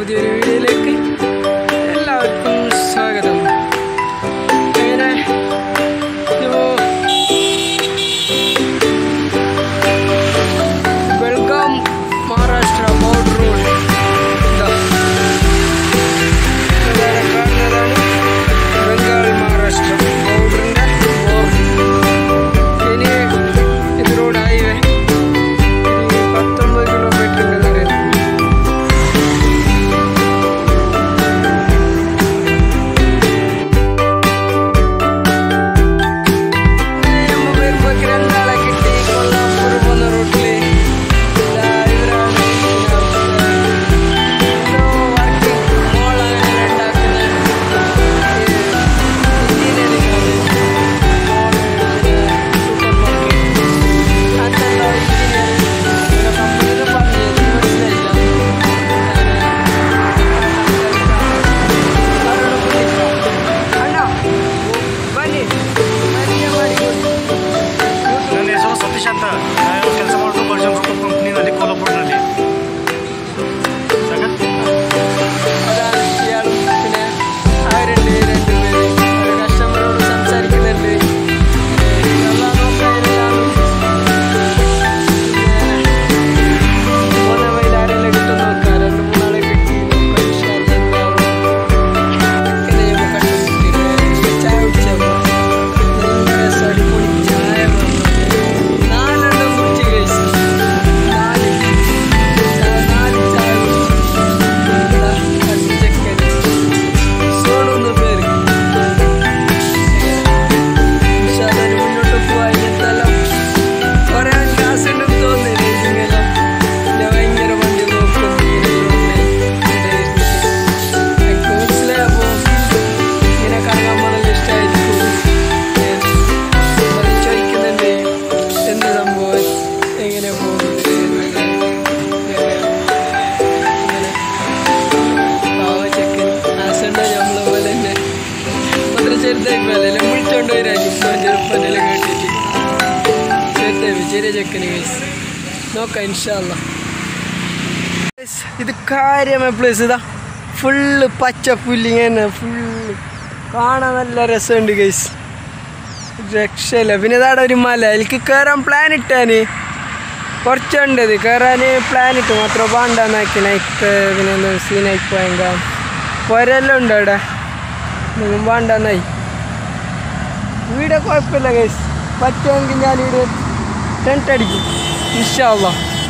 പുതിയൊരു വീഡിയോയിലേക്ക് എല്ലാവർക്കും സ്വാഗതം അങ്ങനെ ഇപ്പോ വെൽക്കം മഹാരാഷ്ട്ര ബോർഡർ റോഡ് ഇതാ ഇവിടെ കാണുന്നതാണ് ബംഗാൾ മഹാരാഷ്ട്ര ബോർഡറിൻ്റെ ഇനി ഇത് റോഡ് ഹൈവേ പത്തൊമ്പത് കിലോമീറ്റർ ഉണ്ടെന്ന് അറിയാം വരുമ്പോഴേക്ക് രണ്ടാളെ കിട്ടി കൊല്ലാപ്പൂർ പോകുന്ന റൂട്ടില് ഇതാ ഇവരാണ് വർക്കിംഗ് മോളാണ് ഉണ്ടാക്കുന്നത് ಬನ್ನಿ ಬನ್ನಿ ಮಾಡಿಕೊಂಡು ನನ್ನ ಹೆಸರು ಸತೀಶ್ ಅಂತ ನಾನು ಕೆಲಸ ಮಾಡೋದು ಬರ್ಜನ್ ಫೋಟೋ ಕಂಪ್ನಿನಲ್ಲಿ ಕೋಲ್ಹಾಪುರ್ನಲ್ಲಿ ಸಾಕ അതാണ് ഇയാളും പിന്നെ അവരുണ്ട് രണ്ടുപേര് ഒരു കസ്റ്റമറോട് സംസാരിക്കുന്നുണ്ട് എല്ലാം നോക്കാനും മൂന്ന് മൈൽ ആരെല്ലാം കിട്ടും നോക്കാം രണ്ട് മൂന്നാളെ കിട്ടി നോക്കാം ഇൻഷാല്ലാ എന്താവും പിന്നെ ഞമ്മ കണ്ടുമുട്ടിയിട്ട് ചായ കുടിച്ചപ്പോൾ നല്ല അടിപൊളി ചായ വന്നു നാലെണ്ണം കുടിച്ച് കഴിച്ചു നാല് ചായ നാല് ചായ കുടിച്ചു സോളൊന്ന് പേര് വിശാലന് മുന്നോട്ട് പോവാൻ എന്തെല്ലാം പറയാൻ ക്ലാസ് ഉണ്ടെന്ന് തോന്നുന്നില്ല ഇതിനെല്ലാം ഞാൻ ഭയങ്കര വണ്ടി നോക്കും എനിക്ക് മനസ്സിലായപ്പോൾ ഇങ്ങനെ കറങ്ങാൻ പോകുന്നത് ഇഷ്ടമായിരിക്കും അത് ചോദിക്കുന്നുണ്ട് എന്ത് സംഭവം എങ്ങനെ പോകുന്നത് എന്നൊക്കെ. ഇങ്ങനെ പാവ ചെക്കൻ ആസണ്ട നമ്മളെ പോലെ തന്നെ മാത്രം ചെറുതായി പോലെ എല്ലാം വിളിച്ചോണ്ട് വരാനും ചെറുപ്പനെല്ലാം കേട്ടിട്ട് ചെറുതായി ചെറിയ ചെക്കന് കേസ് നോക്കാം ഇൻഷാല്ല ഇത് കാര്യമായ പ്ലേസ് ഇതാ ഫുള്ള് പച്ച പുല്ലിങ്ങനെ ഫുള്ള് കാണാൻ നല്ല രസമുണ്ട് ഗൈസ് രക്ഷയില്ല പിന്നെ ഇതാടെ ഒരു മല എനിക്ക് കയറാൻ പ്ലാൻ ഇട്ടാന് കുറച്ചുണ്ടത് കയറാൻ പ്ലാൻ ഇട്ട് മാത്രം പാണ്ടാന്നാക്കി നൈക്ക് പിന്നെ എന്താ സീനായി പോയെങ്ക പുരെല്ലാം ഉണ്ട് അവിടെ ഒന്നും പാണ്ടാന്നായി വീടെ കുഴപ്പമില്ല ഗൈസ് പറ്റുമെങ്കിൽ ഞാൻ ഇവിടെ ടെൻറ്റ് അടിക്കും ഇൻഷാല്ല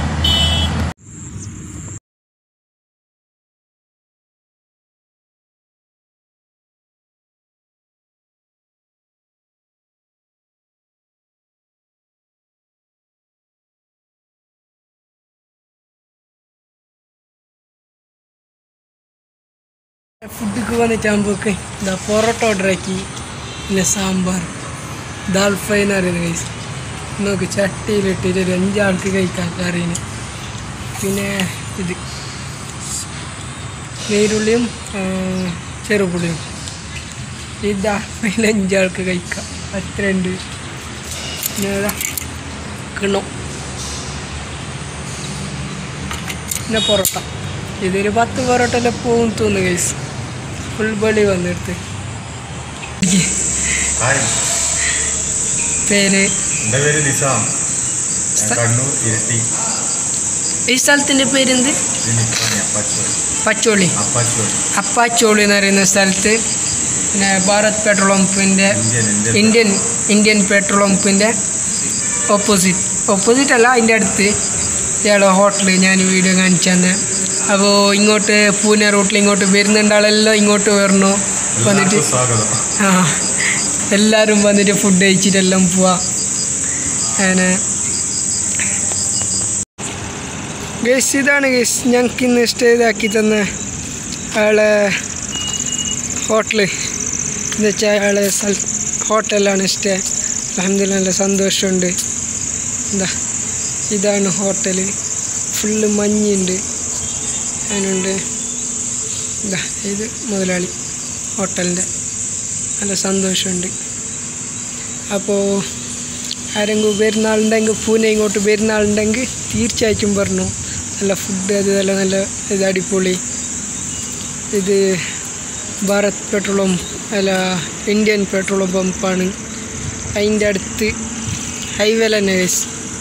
ഫുഡൊക്കെ വന്നിട്ടാകുമ്പോഴേക്ക് ഇതാ പൊറോട്ട ഓർഡർ ആക്കി പിന്നെ സാമ്പാർ ദാൽ ഫ്രൈ എന്ന് പറയുന്നത് കൈസ് നോക്ക് ചട്ടിയിലിട്ടിട്ട് ഒരു അഞ്ചാൾക്ക് കഴിക്കാം കറീന് പിന്നെ ഇത് നീരുള്ളിയും ആ, ചെറുപുള്ളിയും ഇതാ അതിൽ അഞ്ചാൾക്ക് കഴിക്കാം അത്രയുണ്ട് പിന്നെ ഏതാ കിണ്ണം പിന്നെ പൊറോട്ട ഇതൊരു പത്ത് പൊറോട്ടയെല്ലാം പോകും തോന്നുന്നു കൈസ് ഫുൾ ബളി വന്നെടുത്ത് ഹായ് പേര് എൻ്റെ പേര് നിസാം സ്ഥ- കണ്ണൂർ ഇരട്ടി ഈ സ്ഥലത്തിൻ്റെ പേരെന്ത് അപ്പാച്ചോളി പച്ചോളി അപ്പാച്ചോളി അപ്പാച്ചോളി എന്ന് പറയുന്ന സ്ഥലത്ത് പിന്നെ ഭാരത് പെട്രോൾ പമ്പിൻ്റെ Indian Indian Indian Indian petrol പമ്പിൻ്റെ ഓപ്പോസിറ്റ് ഓപ്പോസിറ്റ് അല്ല അതിൻ്റെ അടുത്ത് ഇയാളെ ഹോട്ടൽ ഞാൻ വീഡിയോ കാണിച്ചു തന്നെ അപ്പോൾ ഇങ്ങോട്ട് പൂനെ റൂട്ടിൽ ഇങ്ങോട്ട് വരുന്നുണ്ട് ആളെല്ലാം ഇങ്ങോട്ട് വരണു വന്നിട്ട് എല്ലാവർക്കും സ്വാഗതം ആ എല്ലാവരും വന്നിട്ട് ഫുഡ് കഴിച്ചിട്ടെല്ലാം പോവാ അങ്ങനെ ഗേസ് ഇതാണ് ഗേസ് ഞങ്ങൾക്ക് ഇന്ന് സ്റ്റേ ഇതാക്കി തന്ന ആളെ ഹോട്ടല് എന്ന് വെച്ചാൽ അയാളെ സ്ഥല ഹോട്ടലാണ് സ്റ്റേ അലഹമില്ല നല്ല സന്തോഷമുണ്ട് എന്താ ഇതാണ് ഹോട്ടല് ഫുള്ള് മഞ്ഞുണ്ട് അതിനുണ്ട് എന്താ ഇത് മുതലാളി ഹോട്ടലിൻ്റെ നല്ല സന്തോഷമുണ്ട് അപ്പോൾ ആരെങ്കിലും വരുന്ന ആളുണ്ടെങ്കിൽ പൂനെ ഇങ്ങോട്ട് വരുന്ന ആളുണ്ടെങ്കിൽ തീർച്ചയായിട്ടും പറഞ്ഞു നല്ല ഫുഡ് അത് നല്ല നല്ല ഇത് അടിപൊളി ഇത് ഭാരത് പെട്രോളും അല്ല ഇന്ത്യൻ പെട്രോൾ പമ്പാണ് അതിൻ്റെ അടുത്ത് ഹൈവേ തന്നെ ഗൈസ്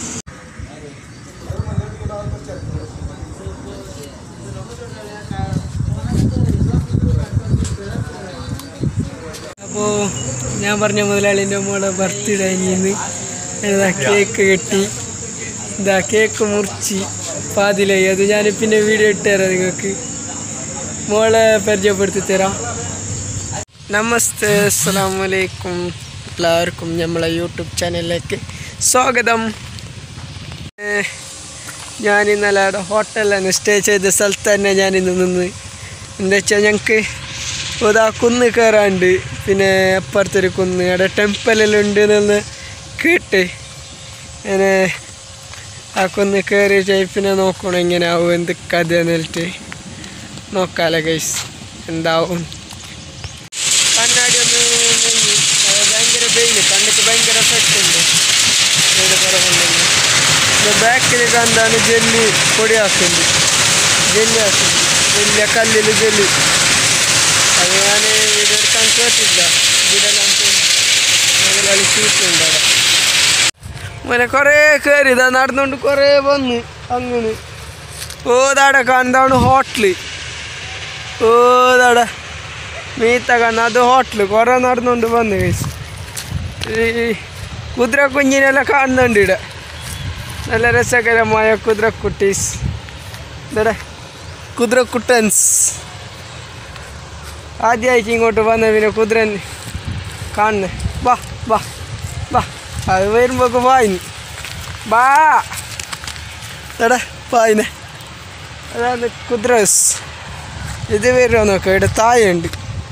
അപ്പോൾ ഞാൻ പറഞ്ഞ മുതലാളിൻ്റെ മോളെ ബർത്ത്ഡേ കഴിഞ്ഞിന്ന് ഇതാ കേക്ക് കെട്ടി ഇതാ കേക്ക് മുറിച്ച് പാതിലായി അത് ഞാൻ പിന്നെ വീഡിയോ ഇട്ടുതരാം നിങ്ങൾക്ക് മോളെ പരിചയപ്പെടുത്തി തരാം നമസ്തേ അസ്സാം വലൈക്കും എല്ലാവർക്കും നമ്മളെ യൂട്യൂബ് ചാനലിലേക്ക് സ്വാഗതം ഏഹ്, ഞാൻ ഇന്നലെ അവിടെ ഹോട്ടലിലാണ് സ്റ്റേ ചെയ്ത സ്ഥലത്ത് തന്നെ ഞാൻ ഇന്ന് നിന്ന് എന്താ വെച്ചാൽ ഞങ്ങൾക്ക് ഇതാ കുന്ന് കയറാണ്ട് പിന്നെ അപ്പുറത്തൊരു കുന്ന് അവിടെ ടെമ്പിളെല്ലാം ഉണ്ട് എന്ന് കേട്ട് അങ്ങനെ ആ കുന്ന് കയറി പിന്നെ നോക്കണം എങ്ങനെ ആവും എന്ത് കഥ എന്നിട്ട് നോക്കാലോ ഗൈസ് എന്താവും കണ്ണാടി ഒന്ന് നെയ്യ്. അത് ഭയങ്കര വെയിൽ കണ്ണിക്ക് ഭയങ്കര എഫക്റ്റ് ഉണ്ട് വെയിൽ കുറവുണ്ടെങ്കിൽ ബാക്കിൽ കണ്ടാണ് ജെല്ലി പൊടിയാക്കുന്നുണ്ട് ജെല്ലി ആക്കുന്നുണ്ട് വലിയ കല്ലിൽ ജെല്ലി അത് ഞാൻ ഇതെടുക്കാൻ കേട്ടില്ല ഇതിലെല്ലാം മുതലാളി ചീട്ടുണ്ട് അവിടെ അങ്ങനെ കുറേ കയറി ഇതാ നടന്നുകൊണ്ട് കുറേ വന്ന് അങ്ങനെ ഓ താടെ കാണുന്നതാണ് ഹോട്ടല് ഓ താടെ മീത്ത കാണുന്ന അത് ഹോട്ടല് കുറേ നടന്നുകൊണ്ട് വന്ന് കഴിച്ചു ഈ കുതിര കുഞ്ഞിനെല്ലാം കാണുന്നുണ്ട് ഇവിടെ നല്ല രസകരമായ കുതിരക്കുട്ടീസ് ഇവിടെ കുതിരക്കുട്ടൻസ് ആദ്യമായിട്ട് ഇങ്ങോട്ട് വന്ന പിന്നെ കുതിരൻ കാണുന്നേ വാ വാ വാ അത് വരുമ്പോക്ക് വായിന് വാ എടാ വായിനെ അതാണ് കുതിരസ് ഇത് വരുമോ നോക്കാം ഇവിടെ തായുണ്ട്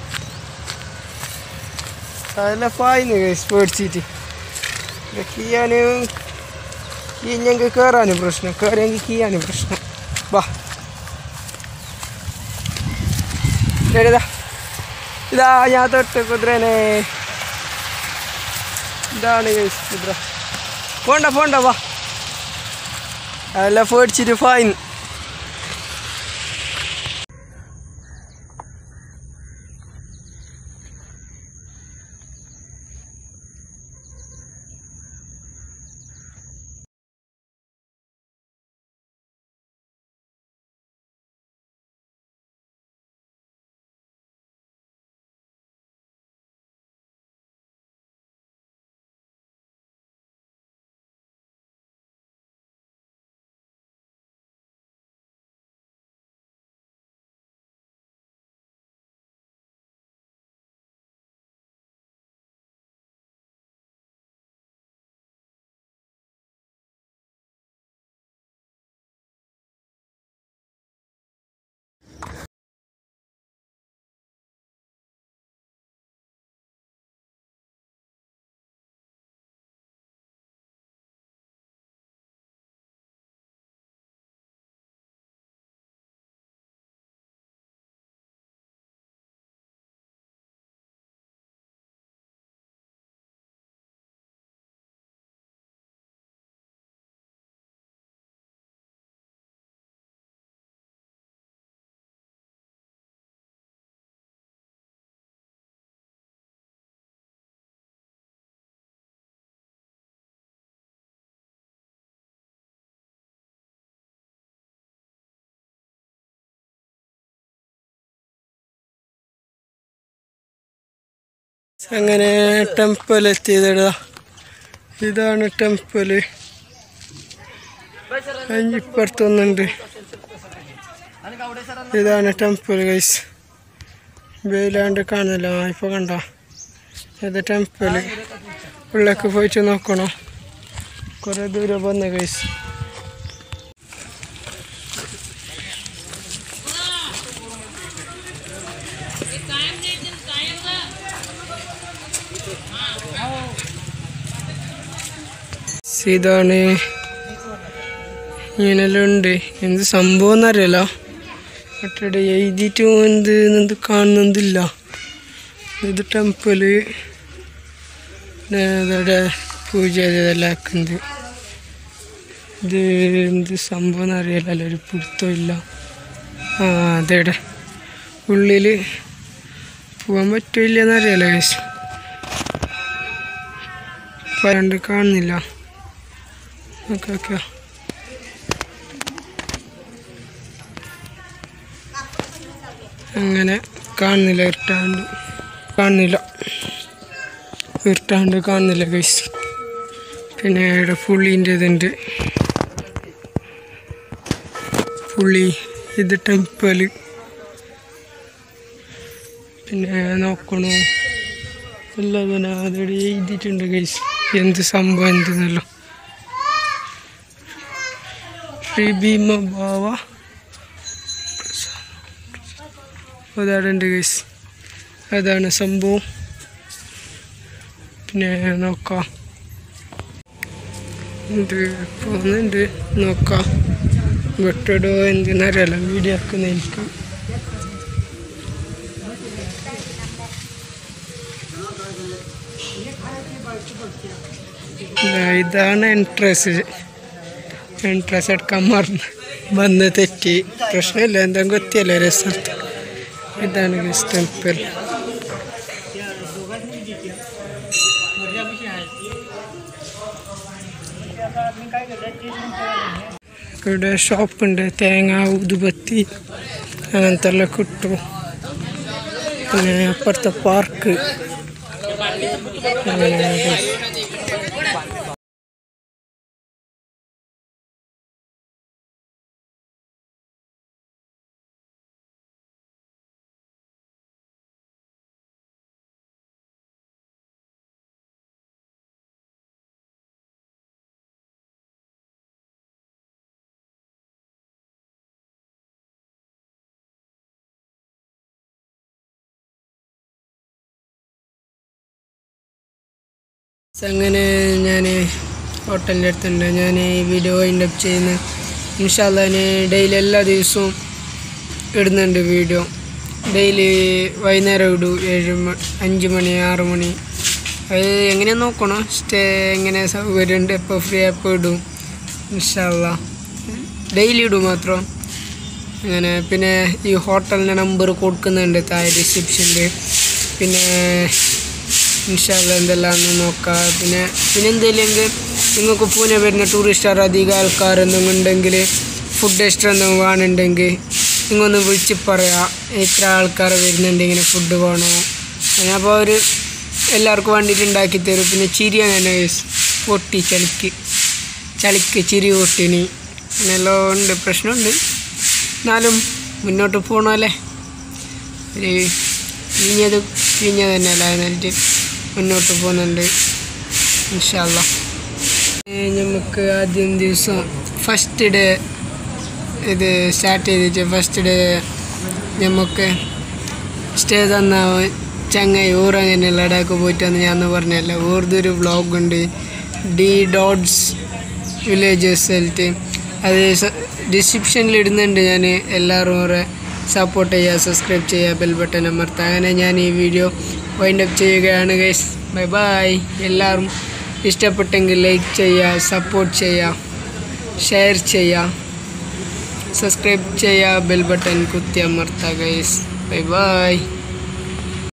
അതെല്ലാം പായിന് കേസ് പേടിച്ചിട്ട് ഇവിടെ കീയാനും കീഞ്ഞെങ്കിൽ കയറാനും പ്രശ്നം കയറിയെങ്കിൽ കീയാനും പ്രശ്നം വാ എഴുതാ ഇതാ ഞാൻ തൊട്ട് കുതിരനെ ഇതാണ് കേസ് കുതിര പോണ്ട പോണ്ട വാ അതെല്ലാം പേടിച്ചിട്ട് ഫൈൻ അങ്ങനെ ടെമ്പിൾ എത്തിയതെടാ ഇതാണ് ടെമ്പിൾ ഇപ്പുറത്തൊന്നുണ്ട് ഇതാണ് ടെമ്പിൾ ഗൈസ് വെയിലാണ്ട് കാണില്ല ഇപ്പൊ കണ്ട ഇത് ടെമ്പിൾ ഉള്ളിലേക്ക് പോയിട്ട് നോക്കണം കുറെ ദൂരം വന്ന് ഗൈസ് ഇതാണ് ഇങ്ങനെല്ലാം ഉണ്ട് എന്ത് സംഭവം എന്നറിയില്ല മറ്റേ എഴുതിയിട്ട് എന്ത് എന്ത് കാണുന്നില്ല ഇത് ടെമ്പിള് ഇവിടെ പൂജ ചെയ്തെല്ലാം ആക്കുന്നത് ഇത് എന്ത് സംഭവം എന്നറിയില്ല ഒരു പിടുത്തമില്ല ആ അതെവിടെ ഉള്ളിൽ പോകാൻ പറ്റില്ലെന്ന് അറിയാലോ ഗൈസ് പരണ്ട് കാണുന്നില്ല ഓക്കെ ഓക്കെ അങ്ങനെ കാണുന്നില്ല ഇരുട്ടാണ്ട് കാണുന്നില്ല ഇരുട്ടാണ്ട് കാണുന്നില്ല ഗൈസ് പിന്നെ ഇവിടെ പുള്ളീൻ്റെ ഇതുണ്ട് പുള്ളി ഇത് ടെമ്പിൾ പിന്നെ നോക്കണു എല്ലാം പിന്നെ അതോടെ എഴുതിയിട്ടുണ്ട് ഗൈസ് എന്ത് സംഭവം എന്തെന്നല്ലോ ശ്രീ ഭീമ ബാവ അതാണ് ഉണ്ട് ഗൈസ് അതാണ് സംഭവം പിന്നെ നോക്കാം ഇത് പോകുന്നുണ്ട് നോക്കാം വെട്ടടോ എന്തെന്നറിയാലോ വീഡിയോ ആക്കുന്ന എനിക്ക് ദാ ഇതാണ് എൻട്രൻസ് എൻട്രൻസ് എടുക്കാൻ മറന്ന് വന്ന് തെറ്റി പ്രശ്നമില്ല എന്തെങ്കിലും എത്തിയല്ലോ രസത്ത് ഇതാണ് ഗസ് ടെമ്പിൾ ഇവിടെ ഷോപ്പുണ്ട് തേങ്ങ ഊതുബത്തി അങ്ങനത്തെ എല്ലാം കിട്ടും പിന്നെ അപ്പുറത്തെ പാർക്ക് അങ്ങനെയാണ് അങ്ങനെ ഞാൻ ഹോട്ടലിൻ്റെ അടുത്തുണ്ട് ഞാൻ ഈ വീഡിയോ വൈൻഡ് അപ്പ് ചെയ്യുന്നു ഇൻഷാല്ല ഞാൻ ഡെയിലി എല്ലാ ദിവസവും ഇടുന്നുണ്ട് വീഡിയോ ഡെയിലി വൈകുന്നേരം ഇടും ഏഴ് മ അഞ്ച് മണി ആറ് മണി അത് എങ്ങനെ നോക്കണം സ്റ്റേ എങ്ങനെ സൗകര്യമുണ്ട് എപ്പോൾ ഫ്രീ ആയപ്പോൾ ഇടും ഇൻഷാല്ല ഡെയിലി ഇടും മാത്രം അങ്ങനെ പിന്നെ ഈ ഹോട്ടലിൻ്റെ നമ്പർ കൊടുക്കുന്നുണ്ട് താഴെ റിസപ്ഷനിൽ പിന്നെ ഇൻഷാല്ല എന്തെല്ലാമെന്ന് നോക്കാം പിന്നെ പിന്നെ എന്തെങ്കിലും നിങ്ങൾക്ക് പൂനെ വരുന്ന ടൂറിസ്റ്റുകാർ അധികം ആൾക്കാർ എന്തെങ്കിലും ഉണ്ടെങ്കിൽ ഫുഡ് എക്സ്ട്രാ എന്തെങ്കിലും വേണമെന്നുണ്ടെങ്കിൽ നിങ്ങൊന്ന് വിളിച്ച് പറയാം ഇത്ര ആൾക്കാർ വരുന്നുണ്ട് ഇങ്ങനെ ഫുഡ് വേണോ അങ്ങനെ അപ്പോൾ അവർ എല്ലാവർക്കും വേണ്ടിയിട്ട് ഉണ്ടാക്കി തരും പിന്നെ ചിരി അങ്ങനെ പൊട്ടി ചളിക്ക് ചളിക്ക് ചിരി പൊട്ടിനി അങ്ങനെയെല്ലാം ഉണ്ട് പ്രശ്നമുണ്ട് എന്നാലും മുന്നോട്ട് പോകണമല്ലേ ഒരു പിഞ്ഞത് പിഞ്ഞത് തന്നെയല്ല എന്നിട്ട് മുന്നോട്ട് പോകുന്നുണ്ട് ഇൻഷാല്ല നമുക്ക് ആദ്യം ദിവസം ഫസ്റ്റ് ഡേ ഇത് സ്റ്റാർട്ട് ചെയ്തിട്ട് ഫസ്റ്റ് ഡേ നമുക്ക് സ്റ്റേ തന്ന ചങ്ങായി ഊർ അങ്ങനെ ലഡാക്ക് പോയിട്ട് വന്ന് ഞാൻ പറഞ്ഞല്ല ഊർതൊരു വ്ളോഗ് ഉണ്ട് ഡി ഡോട്ട്സ് വില്ലേജസ് ആയിട്ട് അത് ഡിസ്ക്രിപ്ഷനിൽ ഇടുന്നുണ്ട് ഞാൻ എല്ലാവരും കൂടെ സപ്പോർട്ട് ചെയ്യുക സബ്സ്ക്രൈബ് ചെയ്യുക ബെൽ ബട്ടൺ അമർത്തുക അങ്ങനെ ഞാൻ ഈ വീഡിയോ വൈൻഡ് അപ്പ് ചെയ്യുകയാണ് ഗൈസ് ബൈ ബൈ എല്ലാവരും ഇഷ്ടപ്പെട്ടെങ്കിൽ ലൈക്ക് ചെയ്യുക സപ്പോർട്ട് ചെയ്യുക ഷെയർ ചെയ്യുക സബ്സ്ക്രൈബ് ചെയ്യുക ബെൽ ബട്ടൺ കുത്തി അമർത്തുക ഗൈസ് ബൈ ബൈ